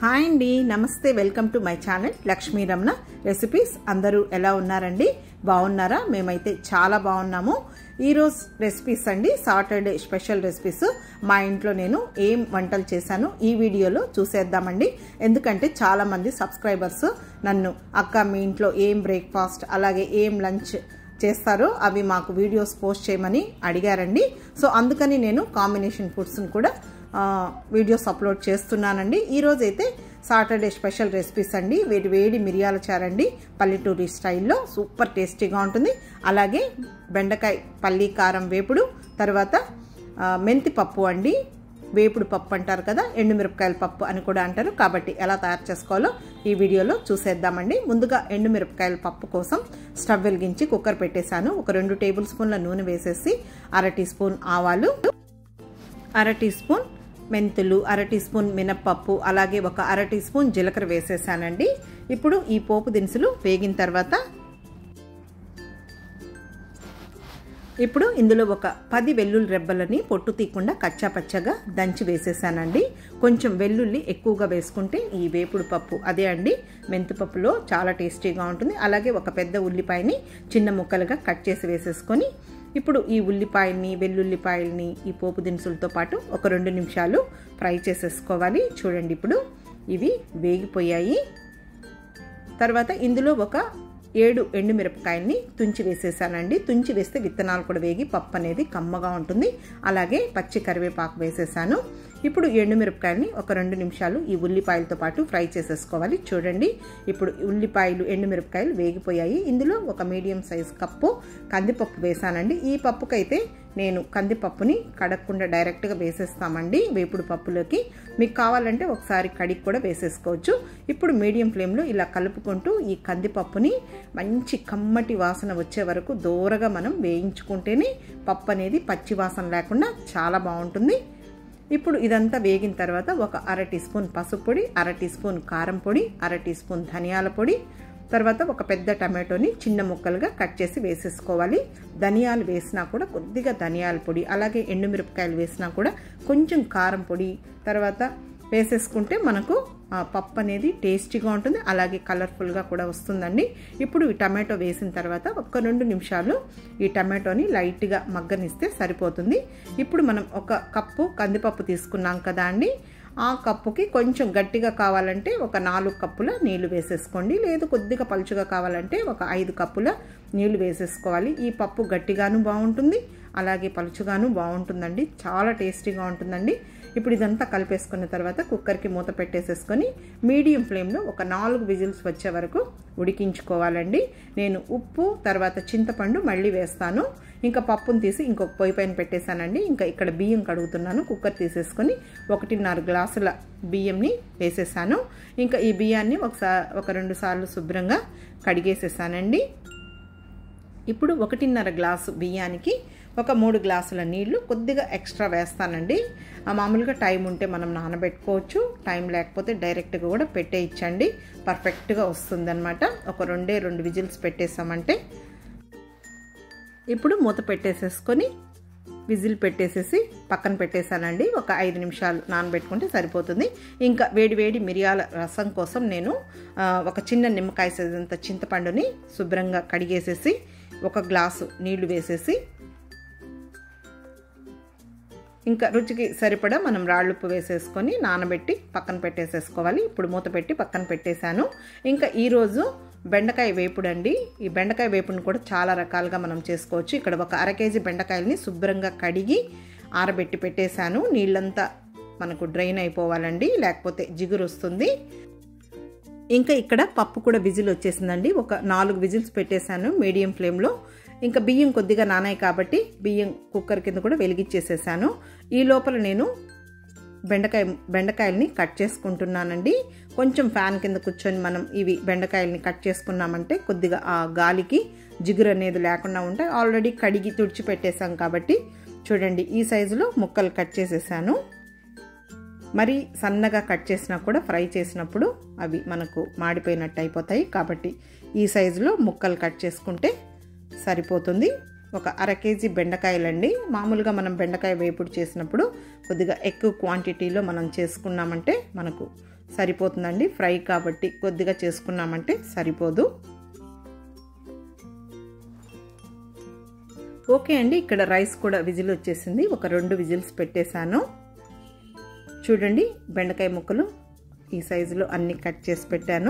hi అండి నమస్తే welcome to my channel Lakshmi Ramana recipes అందరూ ఎలా ఉన్నారండి బాగున్నారా మేమైతే చాలా బాగున్నాము ఈరోజు రెసిపీస్ అండి సాటర్డే స్పెషల్ రెసిపీస్ మా ఇంట్లో నేను ఏం వంటలు చేశాను ఈ వీడియోలో చూసేద్దామండి ఎందుకంటే చాలామంది సబ్స్క్రైబర్స్ నన్ను అక్క మీ ఇంట్లో ఏం బ్రేక్ఫాస్ట్ అలాగే ఏం లంచ్ చేస్తారో అవి మాకు వీడియోస్ పోస్ట్ చేయమని అడిగారండి సో అందుకని నేను కాంబినేషన్ ఫుడ్స్ని కూడా వీడియోస్ అప్లోడ్ చేస్తున్నానండి ఈరోజు అయితే సాటర్డే స్పెషల్ రెసిపీస్ అండి వేడి వేడి మిరియాల చారండి పల్లెటూరి స్టైల్లో సూపర్ టేస్టీగా ఉంటుంది అలాగే బెండకాయ పల్లి కారం వేపుడు తర్వాత మెంతి పప్పు అండి వేపుడు పప్పు అంటారు కదా ఎండుమిరపకాయల పప్పు అని కూడా అంటారు కాబట్టి ఎలా తయారు చేసుకోవాలో ఈ వీడియోలో చూసేద్దామండి ముందుగా ఎండుమిరపకాయల పప్పు కోసం స్టవ్ వెలిగించి కుక్కర్ పెట్టేశాను ఒక రెండు టేబుల్ స్పూన్ల నూనె వేసేసి అర టీ స్పూన్ ఆవాలు అర టీ స్పూన్ మెంతులు అర టీ స్పూన్ మినప్పప్పు అలాగే ఒక అర టీ స్పూన్ జీలకర్ర వేసేసానండి ఇప్పుడు ఈ పోపు దినుసులు వేగిన తర్వాత ఇప్పుడు ఇందులో ఒక పది వెల్లుల్లి రెబ్బలని పొట్టు తీయకుండా కచ్చా పచ్చగా దంచి వేసేసానండి కొంచెం వెల్లుల్లి ఎక్కువగా వేసుకుంటే ఈ వేపుడు పప్పు అదే అండి మెంతిపప్పులో చాలా టేస్టీగా ఉంటుంది అలాగే ఒక పెద్ద ఉల్లిపాయని చిన్న ముక్కలుగా కట్ చేసి వేసేసుకొని ఇప్పుడు ఈ ఉల్లిపాయల్ని వెల్లుల్లిపాయల్ని ఈ పోపు దినుసులతో పాటు ఒక రెండు నిమిషాలు ఫ్రై చేసేసుకోవాలి చూడండి ఇప్పుడు ఇవి వేగిపోయాయి తర్వాత ఇందులో ఒక ఏడు ఎండుమిరపకాయల్ని తుంచి వేసేసానండి తుంచి వేస్తే విత్తనాలు కూడా వేగి పప్పు అనేది కమ్మగా ఉంటుంది అలాగే పచ్చి కరివేపాకు వేసేసాను ఇప్పుడు ఎండుమిరపకాయలని ఒక రెండు నిమిషాలు ఈ ఉల్లిపాయలతో పాటు ఫ్రై చేసేసుకోవాలి చూడండి ఇప్పుడు ఉల్లిపాయలు ఎండుమిరపకాయలు వేగిపోయాయి ఇందులో ఒక మీడియం సైజ్ కప్పు కందిపప్పు వేసానండి ఈ పప్పుకైతే నేను కందిపప్పుని కడగకుండా డైరెక్ట్గా వేసేస్తామండి వేపుడు పప్పులోకి మీకు కావాలంటే ఒకసారి కడిగి కూడా వేసేసుకోవచ్చు ఇప్పుడు మీడియం ఫ్లేమ్లో ఇలా కలుపుకుంటూ ఈ కందిపప్పుని మంచి కమ్మటి వాసన వచ్చే వరకు దూరగా మనం వేయించుకుంటేనే పప్పు అనేది పచ్చి వాసన లేకుండా చాలా బాగుంటుంది ఇప్పుడు ఇదంతా వేగిన తర్వాత ఒక అర టీ స్పూన్ పసుపు పొడి అర టీ స్పూన్ కారం పొడి అర టీ స్పూన్ ధనియాల పొడి తర్వాత ఒక పెద్ద టమాటోని చిన్న ముక్కలుగా కట్ చేసి వేసేసుకోవాలి ధనియాలు వేసినా కూడా కొద్దిగా ధనియాల పొడి అలాగే ఎండుమిరపకాయలు వేసినా కూడా కొంచెం కారం పొడి తర్వాత వేసేసుకుంటే మనకు పప్పు అనేది టేస్టీగా ఉంటుంది అలాగే కలర్ఫుల్గా కూడా వస్తుందండి ఇప్పుడు ఈ టమాటో వేసిన తర్వాత ఒక రెండు నిమిషాలు ఈ టమాటోని లైట్గా మగ్గనిస్తే సరిపోతుంది ఇప్పుడు మనం ఒక కప్పు కందిపప్పు తీసుకున్నాం కదా అండి ఆ కప్పుకి కొంచెం గట్టిగా కావాలంటే ఒక నాలుగు కప్పుల నీళ్లు వేసేసుకోండి లేదు కొద్దిగా పలుచుగా కావాలంటే ఒక ఐదు కప్పుల నీళ్లు వేసేసుకోవాలి ఈ పప్పు గట్టిగాను బాగుంటుంది అలాగే పలుచుగాను బాగుంటుందండి చాలా టేస్టీగా ఉంటుందండి ఇప్పుడు ఇదంతా కలిపేసుకున్న తర్వాత కుక్కర్కి మూత పెట్టేసేసుకొని మీడియం ఫ్లేమ్లో ఒక నాలుగు విజిల్స్ వచ్చే వరకు ఉడికించుకోవాలండి నేను ఉప్పు తర్వాత చింతపండు మళ్ళీ వేస్తాను ఇంకా పప్పును తీసి ఇంకొక పొయ్యి పైన పెట్టేశానండి ఇంకా ఇక్కడ బియ్యం కడుగుతున్నాను కుక్కర్ తీసేసుకొని ఒకటిన్నర గ్లాసుల బియ్యంని వేసేసాను ఇంకా ఈ బియ్యాన్ని ఒకసారి ఒక రెండు సార్లు శుభ్రంగా కడిగేసేసానండి ఇప్పుడు ఒకటిన్నర గ్లాసు బియ్యానికి ఒక మూడు గ్లాసుల నీళ్లు కొద్దిగా ఎక్స్ట్రా వేస్తానండి మామూలుగా టైం ఉంటే మనం నానబెట్టుకోవచ్చు టైం లేకపోతే డైరెక్ట్గా కూడా పెట్టేయించండి పర్ఫెక్ట్గా వస్తుందన్నమాట ఒక రెండే రెండు విజిల్స్ పెట్టేసామంటే ఇప్పుడు మూత పెట్టేసేసుకొని విజిల్ పెట్టేసేసి పక్కన పెట్టేశానండి ఒక ఐదు నిమిషాలు నానబెట్టుకుంటే సరిపోతుంది ఇంకా వేడి వేడి మిరియాల రసం కోసం నేను ఒక చిన్న నిమ్మకాయ సైజంత చింతపండుని శుభ్రంగా కడిగేసేసి ఒక గ్లాసు నీళ్లు వేసేసి ఇంకా రుచికి సరిపడా మనం రాళ్ళుప్పు వేసేసుకొని నానబెట్టి పక్కన పెట్టేసేసుకోవాలి ఇప్పుడు మూత పెట్టి పక్కన పెట్టేశాను ఇంకా ఈరోజు బెండకాయ వేపుడు అండి ఈ బెండకాయ వేపుడుని కూడా చాలా రకాలుగా మనం చేసుకోవచ్చు ఇక్కడ ఒక అర కేజీ బెండకాయలని శుభ్రంగా కడిగి ఆరబెట్టి పెట్టేశాను నీళ్ళంతా మనకు డ్రైన్ అయిపోవాలండి లేకపోతే జిగురు వస్తుంది ఇంకా ఇక్కడ పప్పు కూడా విజిల్ వచ్చేసిందండి ఒక నాలుగు విజిల్స్ పెట్టేశాను మీడియం ఫ్లేమ్లో ఇంకా బియ్యం కొద్దిగా నానాయి కాబట్టి బియ్యం కుక్కర్ కింద కూడా వెలిగించేసేసాను ఈ లోపల నేను బెండకాయ బెండకాయలని కట్ చేసుకుంటున్నానండి కొంచెం ఫ్యాన్ కింద కూర్చొని మనం ఇవి బెండకాయలని కట్ చేసుకున్నామంటే కొద్దిగా ఆ గాలికి జిగురు అనేది లేకుండా ఉంటాయి ఆల్రెడీ కడిగి తుడిచి పెట్టేశాం కాబట్టి చూడండి ఈ సైజులో ముక్కలు కట్ చేసేసాను మరి సన్నగా కట్ చేసినా కూడా ఫ్రై చేసినప్పుడు అవి మనకు మాడిపోయినట్టు అయిపోతాయి కాబట్టి ఈ సైజులో ముక్కలు కట్ చేసుకుంటే సరిపోతుంది ఒక అర కేజీ బెండకాయలండి మామూలుగా మనం బెండకాయ వేపుడు చేసినప్పుడు కొద్దిగా ఎక్కువ క్వాంటిటీలో మనం చేసుకున్నామంటే మనకు సరిపోతుందండి ఫ్రై కాబట్టి కొద్దిగా చేసుకున్నామంటే సరిపోదు ఓకే అండి ఇక్కడ రైస్ కూడా విజిల్ వచ్చేసింది ఒక రెండు విజిల్స్ పెట్టేశాను చూడండి బెండకాయ ముక్కలు ఈ సైజులో అన్ని కట్ చేసి పెట్టాను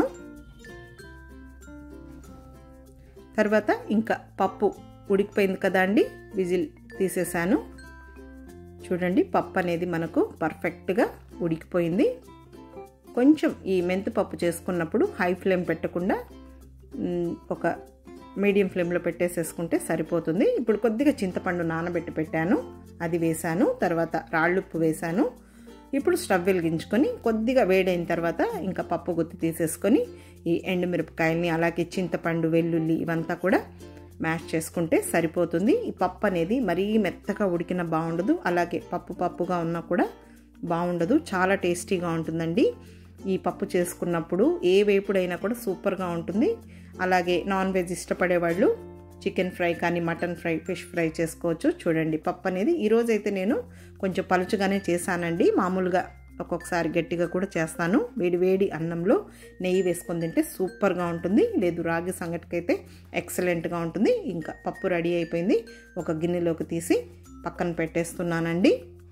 తర్వాత ఇంకా పప్పు ఉడికిపోయింది కదా అండి విజిల్ తీసేసాను చూడండి పప్పు అనేది మనకు పర్ఫెక్ట్గా ఉడికిపోయింది కొంచెం ఈ మెంతి పప్పు చేసుకున్నప్పుడు హై ఫ్లేమ్ పెట్టకుండా ఒక మీడియం ఫ్లేమ్లో పెట్టేసేసుకుంటే సరిపోతుంది ఇప్పుడు కొద్దిగా చింతపండు నానబెట్టి పెట్టాను అది వేశాను తర్వాత రాళ్ళుప్పు వేశాను ఇప్పుడు స్టవ్ వెలిగించుకొని కొద్దిగా వేడైన తర్వాత ఇంకా పప్పు గుత్తి తీసేసుకొని ఈ ఎండుమిరపకాయల్ని అలాగే చింతపండు వెల్లుల్లి ఇవంతా కూడా మ్యాష్ చేసుకుంటే సరిపోతుంది ఈ పప్పు అనేది మరీ మెత్తగా ఉడికిన బాగుండదు అలాగే పప్పు పప్పుగా ఉన్నా కూడా బాగుండదు చాలా టేస్టీగా ఉంటుందండి ఈ పప్పు చేసుకున్నప్పుడు ఏ వేపుడైనా కూడా సూపర్గా ఉంటుంది అలాగే నాన్ వెజ్ ఇష్టపడే వాళ్ళు చికెన్ ఫ్రై కానీ మటన్ ఫ్రై ఫిష్ ఫ్రై చేసుకోవచ్చు చూడండి పప్పు అనేది ఈరోజు అయితే నేను కొంచెం పలుచుగానే చేశానండి మామూలుగా ఒక్కొక్కసారి గట్టిగా కూడా చేస్తాను వేడి వేడి అన్నంలో నెయ్యి వేసుకొని తింటే సూపర్గా ఉంటుంది లేదు రాగి సంగటికైతే ఎక్సలెంట్గా ఉంటుంది ఇంకా పప్పు రెడీ అయిపోయింది ఒక గిన్నెలోకి తీసి పక్కన పెట్టేస్తున్నానండి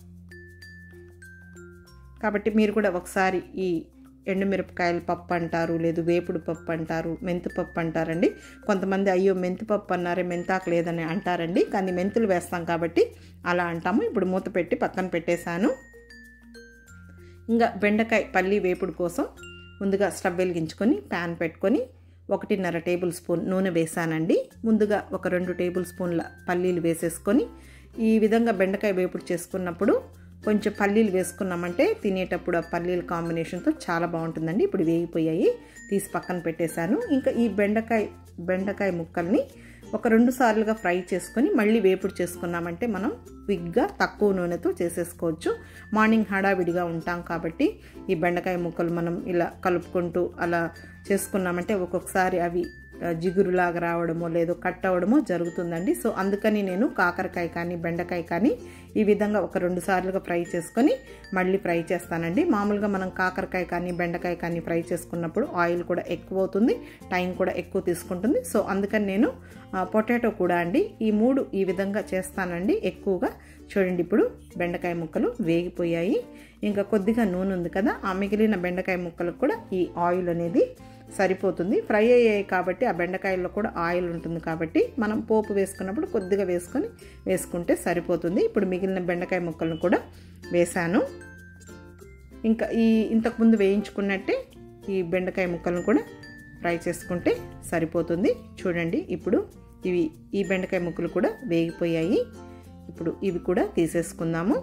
కాబట్టి మీరు కూడా ఒకసారి ఈ ఎండుమిరపకాయల పప్పు అంటారు లేదు వేపుడు పప్పు అంటారు మెంతి పప్పు అంటారండి కొంతమంది అయ్యో మెంతి పప్పు అన్నారే మెంతాకు లేదని అంటారండి కానీ మెంతులు వేస్తాం కాబట్టి అలా అంటాము ఇప్పుడు మూత పెట్టి పక్కన పెట్టేశాను ఇంకా బెండకాయ పల్లి వేపుడు కోసం ముందుగా స్టవ్ వెలిగించుకొని ప్యాన్ పెట్టుకొని ఒకటిన్నర టేబుల్ స్పూన్ నూనె వేసానండి ముందుగా ఒక రెండు టేబుల్ స్పూన్ల పల్లీలు వేసేసుకొని ఈ విధంగా బెండకాయ వేపుడు చేసుకున్నప్పుడు కొంచెం పల్లీలు వేసుకున్నామంటే తినేటప్పుడు ఆ పల్లీల కాంబినేషన్తో చాలా బాగుంటుందండి ఇప్పుడు వేగిపోయాయి తీసి పక్కన పెట్టేశాను ఇంకా ఈ బెండకాయ బెండకాయ ముక్కల్ని ఒక రెండు సార్లుగా ఫ్రై చేసుకొని మళ్ళీ వేపుడు చేసుకున్నామంటే మనం క్విక్గా తక్కువ నూనెతో చేసేసుకోవచ్చు మార్నింగ్ హడావిడిగా ఉంటాం కాబట్టి ఈ బెండకాయ ముక్కలు మనం ఇలా కలుపుకుంటూ అలా చేసుకున్నామంటే ఒక్కొక్కసారి అవి జిగురులాగా రావడమో లేదో కట్ అవ్వడమో జరుగుతుందండి సో అందుకని నేను కాకరకాయ కానీ బెండకాయ కానీ ఈ విధంగా ఒక రెండు సార్లుగా ఫ్రై చేసుకొని మళ్ళీ ఫ్రై చేస్తానండి మామూలుగా మనం కాకరకాయ కానీ బెండకాయ కానీ ఫ్రై చేసుకున్నప్పుడు ఆయిల్ కూడా ఎక్కువ అవుతుంది టైం కూడా ఎక్కువ తీసుకుంటుంది సో అందుకని నేను పొటాటో కూడా అండి ఈ మూడు ఈ విధంగా చేస్తానండి ఎక్కువగా చూడండి ఇప్పుడు బెండకాయ ముక్కలు వేగిపోయాయి ఇంకా కొద్దిగా నూనె ఉంది కదా ఆ మిగిలిన బెండకాయ ముక్కలకు కూడా ఈ ఆయిల్ అనేది సరిపోతుంది ఫ్రై అయ్యాయి కాబట్టి ఆ బెండకాయల్లో కూడా ఆయిల్ ఉంటుంది కాబట్టి మనం పోపు వేసుకున్నప్పుడు కొద్దిగా వేసుకొని వేసుకుంటే సరిపోతుంది ఇప్పుడు మిగిలిన బెండకాయ ముక్కలను కూడా వేసాను ఇంకా ఈ ఇంతకుముందు వేయించుకున్నట్టే ఈ బెండకాయ ముక్కలను కూడా ఫ్రై చేసుకుంటే సరిపోతుంది చూడండి ఇప్పుడు ఇవి ఈ బెండకాయ ముక్కలు కూడా వేగిపోయాయి ఇప్పుడు ఇవి కూడా తీసేసుకుందాము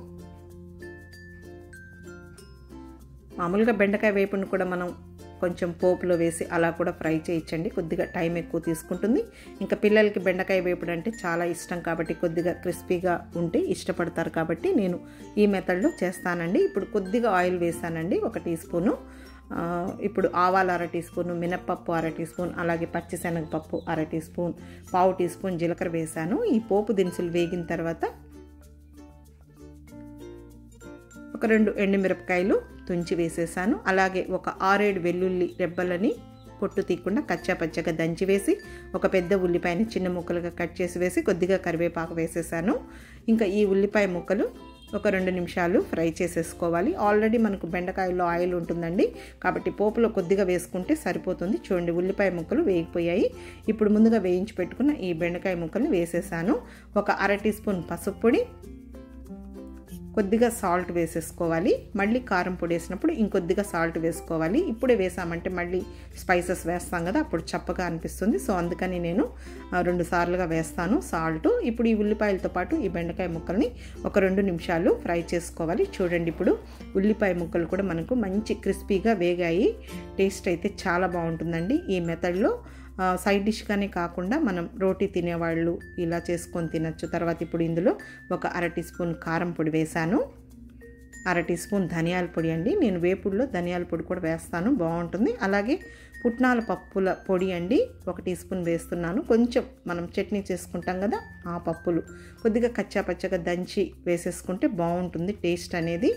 మామూలుగా బెండకాయ వేపుని కూడా మనం కొంచెం పోపులో వేసి అలా కూడా ఫ్రై చేయించండి కొద్దిగా టైం ఎక్కువ తీసుకుంటుంది ఇంకా పిల్లలకి బెండకాయ వేపుడు అంటే చాలా ఇష్టం కాబట్టి కొద్దిగా క్రిస్పీగా ఉంటే ఇష్టపడతారు కాబట్టి నేను ఈ మెథడ్లో చేస్తానండి ఇప్పుడు కొద్దిగా ఆయిల్ వేసానండి ఒక టీ స్పూను ఇప్పుడు ఆవాలు అర టీ స్పూన్ మినప్పప్పు అర టీ స్పూన్ అలాగే పచ్చిశనగపప్పు అర టీ స్పూన్ పావు టీ స్పూన్ జీలకర్ర వేసాను ఈ పోపు దినుసులు వేగిన తర్వాత ఒక రెండు ఎండుమిరపకాయలు తుంచి వేసేసాను అలాగే ఒక ఆరేడు వెల్లుల్లి రెబ్బలని పొట్టు తీయకుండా కచ్చా పచ్చగా దంచి వేసి ఒక పెద్ద ఉల్లిపాయని చిన్న ముక్కలుగా కట్ చేసి వేసి కొద్దిగా కరివేపాకు వేసేసాను ఇంకా ఈ ఉల్లిపాయ ముక్కలు ఒక రెండు నిమిషాలు ఫ్రై చేసేసుకోవాలి ఆల్రెడీ మనకు బెండకాయలో ఆయిల్ ఉంటుందండి కాబట్టి పోపులో కొద్దిగా వేసుకుంటే సరిపోతుంది చూడండి ఉల్లిపాయ ముక్కలు వేగిపోయాయి ఇప్పుడు ముందుగా వేయించి పెట్టుకున్న ఈ బెండకాయ ముక్కల్ని వేసేసాను ఒక అర టీ స్పూన్ పసుపు పొడి కొద్దిగా సాల్ట్ వేసేసుకోవాలి మళ్ళీ కారం పొడి వేసినప్పుడు ఇంకొద్దిగా సాల్ట్ వేసుకోవాలి ఇప్పుడే వేసామంటే మళ్ళీ స్పైసెస్ వేస్తాం కదా అప్పుడు చప్పగా అనిపిస్తుంది సో అందుకని నేను రెండు సార్లుగా వేస్తాను సాల్ట్ ఇప్పుడు ఈ ఉల్లిపాయలతో పాటు ఈ బెండకాయ ముక్కల్ని ఒక రెండు నిమిషాలు ఫ్రై చేసుకోవాలి చూడండి ఇప్పుడు ఉల్లిపాయ ముక్కలు కూడా మనకు మంచి క్రిస్పీగా వేగాయి టేస్ట్ అయితే చాలా బాగుంటుందండి ఈ మెథడ్లో సైడ్ డిష్గానే కాకుండా మనం రోటీ తినేవాళ్ళు ఇలా చేసుకొని తినచ్చు తర్వాత ఇప్పుడు ఇందులో ఒక అర టీ స్పూన్ కారం పొడి వేశాను అర టీ స్పూన్ ధనియాల పొడి అండి నేను వేపుడులో ధనియాల పొడి కూడా వేస్తాను బాగుంటుంది అలాగే పుట్నాల పప్పుల పొడి అండి ఒక టీ స్పూన్ వేస్తున్నాను కొంచెం మనం చట్నీ చేసుకుంటాం కదా ఆ పప్పులు కొద్దిగా కచ్చా పచ్చగా దంచి వేసేసుకుంటే బాగుంటుంది టేస్ట్ అనేది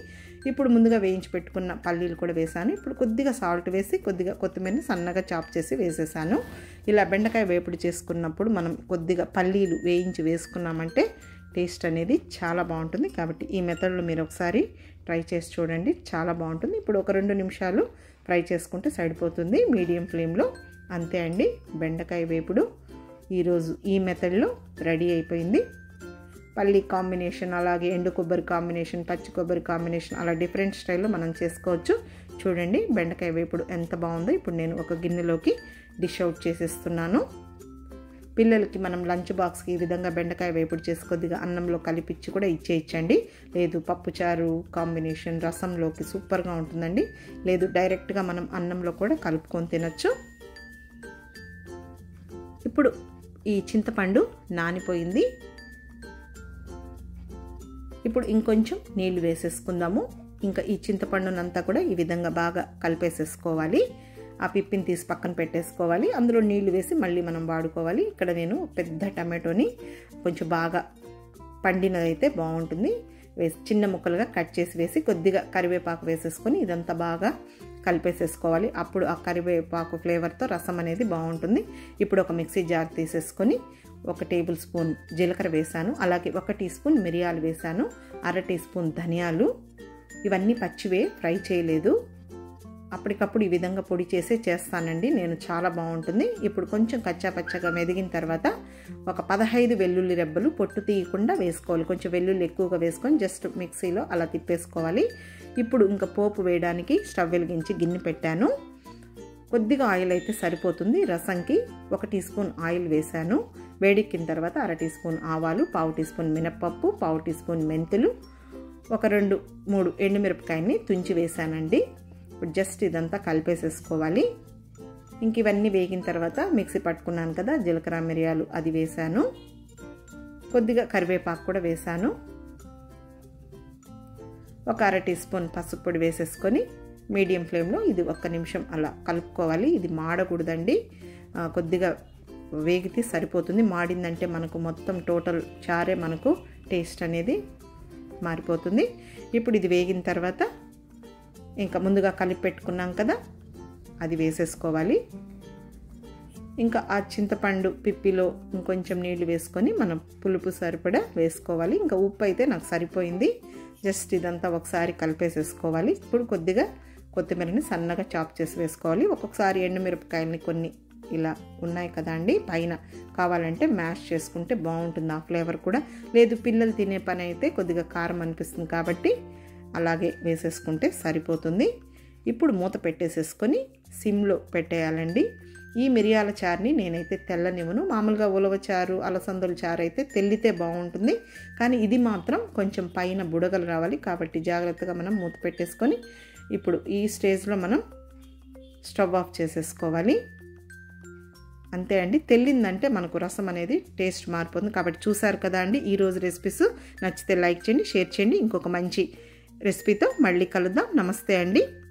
ఇప్పుడు ముందుగా వేయించి పెట్టుకున్న పల్లీలు కూడా వేసాను ఇప్పుడు కొద్దిగా సాల్ట్ వేసి కొద్దిగా కొత్తిమీరని సన్నగా చాప్ చేసి వేసేసాను ఇలా బెండకాయ వేపుడు చేసుకున్నప్పుడు మనం కొద్దిగా పల్లీలు వేయించి వేసుకున్నామంటే టేస్ట్ అనేది చాలా బాగుంటుంది కాబట్టి ఈ మెథడ్లో మీరు ఒకసారి ట్రై చేసి చూడండి చాలా బాగుంటుంది ఇప్పుడు ఒక రెండు నిమిషాలు ఫ్రై చేసుకుంటే సరిపోతుంది మీడియం ఫ్లేమ్లో అంతే అండి బెండకాయ వేపుడు ఈరోజు ఈ మెథడ్లో రెడీ అయిపోయింది పల్లి కాంబినేషన్ అలాగే ఎండు కొబ్బరి కాంబినేషన్ పచ్చి కొబ్బరి కాంబినేషన్ అలా డిఫరెంట్ స్టైల్లో మనం చేసుకోవచ్చు చూడండి బెండకాయ వేపుడు ఎంత బాగుందో ఇప్పుడు నేను ఒక గిన్నెలోకి డిష్ అవుట్ చేసేస్తున్నాను పిల్లలకి మనం లంచ్ బాక్స్కి ఈ విధంగా బెండకాయ వేపుడు చేసి కొద్దిగా అన్నంలో కలిపిచ్చి కూడా ఇచ్చేయచ్చండి లేదు పప్పుచారు కాంబినేషన్ రసంలోకి సూపర్గా ఉంటుందండి లేదు డైరెక్ట్గా మనం అన్నంలో కూడా కలుపుకొని తినొచ్చు ఇప్పుడు ఈ చింతపండు నానిపోయింది ఇప్పుడు ఇంకొంచెం నీళ్లు వేసేసుకుందాము ఇంకా ఈ చింతపండునంతా కూడా ఈ విధంగా బాగా కలిపేసేసుకోవాలి ఆ పిప్పిని తీసి పక్కన పెట్టేసుకోవాలి అందులో నీళ్లు వేసి మళ్ళీ మనం వాడుకోవాలి ఇక్కడ నేను పెద్ద టమాటోని కొంచెం బాగా పండినదైతే బాగుంటుంది వేసి చిన్న ముక్కలుగా కట్ చేసి వేసి కొద్దిగా కరివేపాకు వేసేసుకొని ఇదంతా బాగా కలిపేసేసుకోవాలి అప్పుడు ఆ కరివేపాకు ఫ్లేవర్తో రసం అనేది బాగుంటుంది ఇప్పుడు ఒక మిక్సీ జార్ తీసేసుకొని ఒక టేబుల్ స్పూన్ జీలకర్ర వేసాను అలాగే ఒక టీ స్పూన్ మిరియాలు వేసాను అర టీ స్పూన్ ధనియాలు ఇవన్నీ పచ్చివే ఫ్రై చేయలేదు అప్పటికప్పుడు ఈ విధంగా పొడి చేసే చేస్తానండి నేను చాలా బాగుంటుంది ఇప్పుడు కొంచెం కచ్చా పచ్చగా మెదిగిన తర్వాత ఒక పదహైదు వెల్లుల్లి రెబ్బలు పొట్టు తీయకుండా వేసుకోవాలి కొంచెం వెల్లుల్లి ఎక్కువగా వేసుకొని జస్ట్ మిక్సీలో అలా తిప్పేసుకోవాలి ఇప్పుడు ఇంకా పోపు వేయడానికి స్టవ్ వెలిగించి గిన్నె పెట్టాను కొద్దిగా ఆయిల్ అయితే సరిపోతుంది రసంకి ఒక టీ స్పూన్ ఆయిల్ వేశాను వేడెక్కిన తర్వాత అర టీ స్పూన్ ఆవాలు పావు టీ స్పూన్ మినప్పప్పు పావు టీ స్పూన్ మెంతులు ఒక రెండు మూడు ఎండుమిరపకాయని తుంచి వేశానండి ఇప్పుడు జస్ట్ ఇదంతా కలిపేసేసుకోవాలి ఇంక ఇవన్నీ వేగిన తర్వాత మిక్సీ పట్టుకున్నాను కదా జీలకర్ర మిరియాలు అది వేశాను కొద్దిగా కరివేపాకు కూడా వేశాను ఒక అర టీ స్పూన్ పసుపు పొడి వేసేసుకొని మీడియం ఫ్లేమ్లో ఇది ఒక్క నిమిషం అలా కలుపుకోవాలి ఇది మాడకూడదండి కొద్దిగా వేగితే సరిపోతుంది మాడిందంటే మనకు మొత్తం టోటల్ చారే మనకు టేస్ట్ అనేది మారిపోతుంది ఇప్పుడు ఇది వేగిన తర్వాత ఇంకా ముందుగా కలిపి పెట్టుకున్నాం కదా అది వేసేసుకోవాలి ఇంకా ఆ చింతపండు పిప్పిలో ఇంకొంచెం నీళ్లు వేసుకొని మనం పులుపు సరిపడా వేసుకోవాలి ఇంకా ఉప్పు అయితే నాకు సరిపోయింది జస్ట్ ఇదంతా ఒకసారి కలిపేసేసుకోవాలి ఇప్పుడు కొద్దిగా కొత్తిమీరని సన్నగా చాప్ చేసి వేసుకోవాలి ఒక్కొక్కసారి ఎండుమిరపకాయలని కొన్ని ఇలా ఉన్నాయి కదా అండి పైన కావాలంటే మ్యాష్ చేసుకుంటే బాగుంటుంది ఆ ఫ్లేవర్ కూడా లేదు పిల్లలు తినే పని అయితే కొద్దిగా కారం అనిపిస్తుంది కాబట్టి అలాగే వేసేసుకుంటే సరిపోతుంది ఇప్పుడు మూత పెట్టేసేసుకొని సిమ్లో పెట్టేయాలండి ఈ మిరియాల చారుని నేనైతే తెల్లనివ్వను మామూలుగా ఉలవ చారు అలసందల చారు అయితే తెల్లితే బాగుంటుంది కానీ ఇది మాత్రం కొంచెం పైన బుడగలు రావాలి కాబట్టి జాగ్రత్తగా మనం మూత పెట్టేసుకొని ఇప్పుడు ఈ స్టేజ్లో మనం స్టవ్ ఆఫ్ చేసేసుకోవాలి అంతే అండి తెల్లిందంటే మనకు రసం అనేది టేస్ట్ మారిపోతుంది కాబట్టి చూసారు కదా అండి ఈరోజు రెసిపీస్ నచ్చితే లైక్ చేయండి షేర్ చేయండి ఇంకొక మంచి రెసిపీతో మళ్ళీ కలుద్దాం నమస్తే అండి